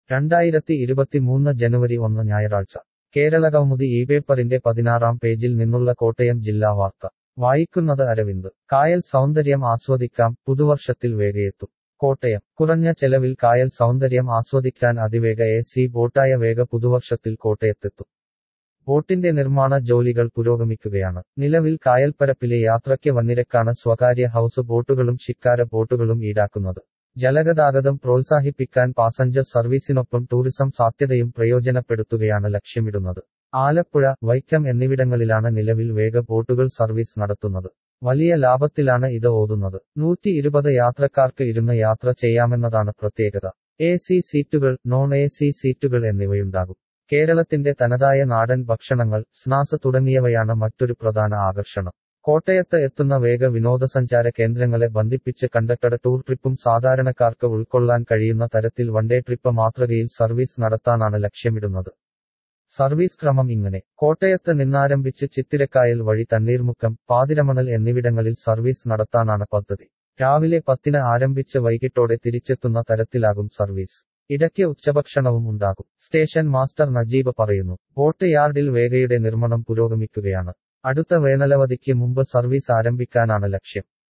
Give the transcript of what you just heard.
രണ്ടായിരത്തി ഇരുപത്തിമൂന്ന് ജനുവരി ഒന്ന് ഞായറാഴ്ച കേരള കൗമുദി ഈ പേപ്പറിന്റെ പതിനാറാം പേജിൽ നിന്നുള്ള കോട്ടയം ജില്ലാ വാർത്ത വായിക്കുന്നത് അരവിന്ദ് കായൽ സൗന്ദര്യം ആസ്വദിക്കാം പുതുവർഷത്തിൽ വേഗയെത്തും കോട്ടയം കുറഞ്ഞ ചെലവിൽ കായൽ സൗന്ദര്യം ആസ്വദിക്കാൻ അതിവേഗ എ സി ബോട്ടായ വേഗ പുതുവർഷത്തിൽ കോട്ടയത്തെത്തും ബോട്ടിന്റെ നിർമ്മാണ ജോലികൾ പുരോഗമിക്കുകയാണ് നിലവിൽ കായൽപ്പരപ്പിലെ യാത്രയ്ക്ക് വന്നിരക്കാണ് സ്വകാര്യ ഹൗസ് ബോട്ടുകളും ശിക്കാര ബോട്ടുകളും ഈടാക്കുന്നത് ജലഗതാഗതം പ്രോത്സാഹിപ്പിക്കാൻ പാസഞ്ചർ സർവീസിനൊപ്പം ടൂറിസം സാധ്യതയും പ്രയോജനപ്പെടുത്തുകയാണ് ലക്ഷ്യമിടുന്നത് ആലപ്പുഴ വൈക്കം എന്നിവിടങ്ങളിലാണ് നിലവിൽ വേഗ ബോട്ടുകൾ സർവീസ് നടത്തുന്നത് വലിയ ലാഭത്തിലാണ് ഇത് ഓതുന്നത് നൂറ്റി ഇരുപത് യാത്രക്കാർക്ക് ഇരുന്ന് യാത്ര ചെയ്യാമെന്നതാണ് പ്രത്യേകത എ സി സീറ്റുകൾ നോൺ എ സി സീറ്റുകൾ എന്നിവയുണ്ടാകും കേരളത്തിന്റെ തനതായ നാടൻ ഭക്ഷണങ്ങൾ സ്നാസ് തുടങ്ങിയവയാണ് മറ്റൊരു പ്രധാന ആകർഷണം കോട്ടയത്ത് എത്തുന്ന വേഗ വിനോദസഞ്ചാര കേന്ദ്രങ്ങളെ ബന്ധിപ്പിച്ച് കണ്ടക്ടർ ടൂർ ട്രിപ്പും സാധാരണക്കാർക്ക് ഉൾക്കൊള്ളാൻ കഴിയുന്ന തരത്തിൽ വൺഡേ ട്രിപ്പ് മാതൃകയിൽ സർവീസ് നടത്താനാണ് ലക്ഷ്യമിടുന്നത് സർവീസ് ക്രമം ഇങ്ങനെ കോട്ടയത്ത് നിന്നാരംഭിച്ച് ചിത്തിരക്കായൽ വഴി തണ്ണീർമുക്കം പാതിരമണൽ എന്നിവിടങ്ങളിൽ സർവീസ് നടത്താനാണ് പദ്ധതി രാവിലെ പത്തിന് ആരംഭിച്ച് വൈകിട്ടോടെ തിരിച്ചെത്തുന്ന തരത്തിലാകും സർവീസ് ഇടയ്ക്ക് ഉച്ചഭക്ഷണവും ഉണ്ടാകും സ്റ്റേഷൻ മാസ്റ്റർ നജീബ് പറയുന്നു ബോട്ട് യാർഡിൽ വേഗയുടെ നിർമ്മാണം പുരോഗമിക്കുകയാണ് അടുത്ത വേനലവധിക്ക് മുമ്പ് സർവീസ് ആരംഭിക്കാനാണ് ലക്ഷ്യം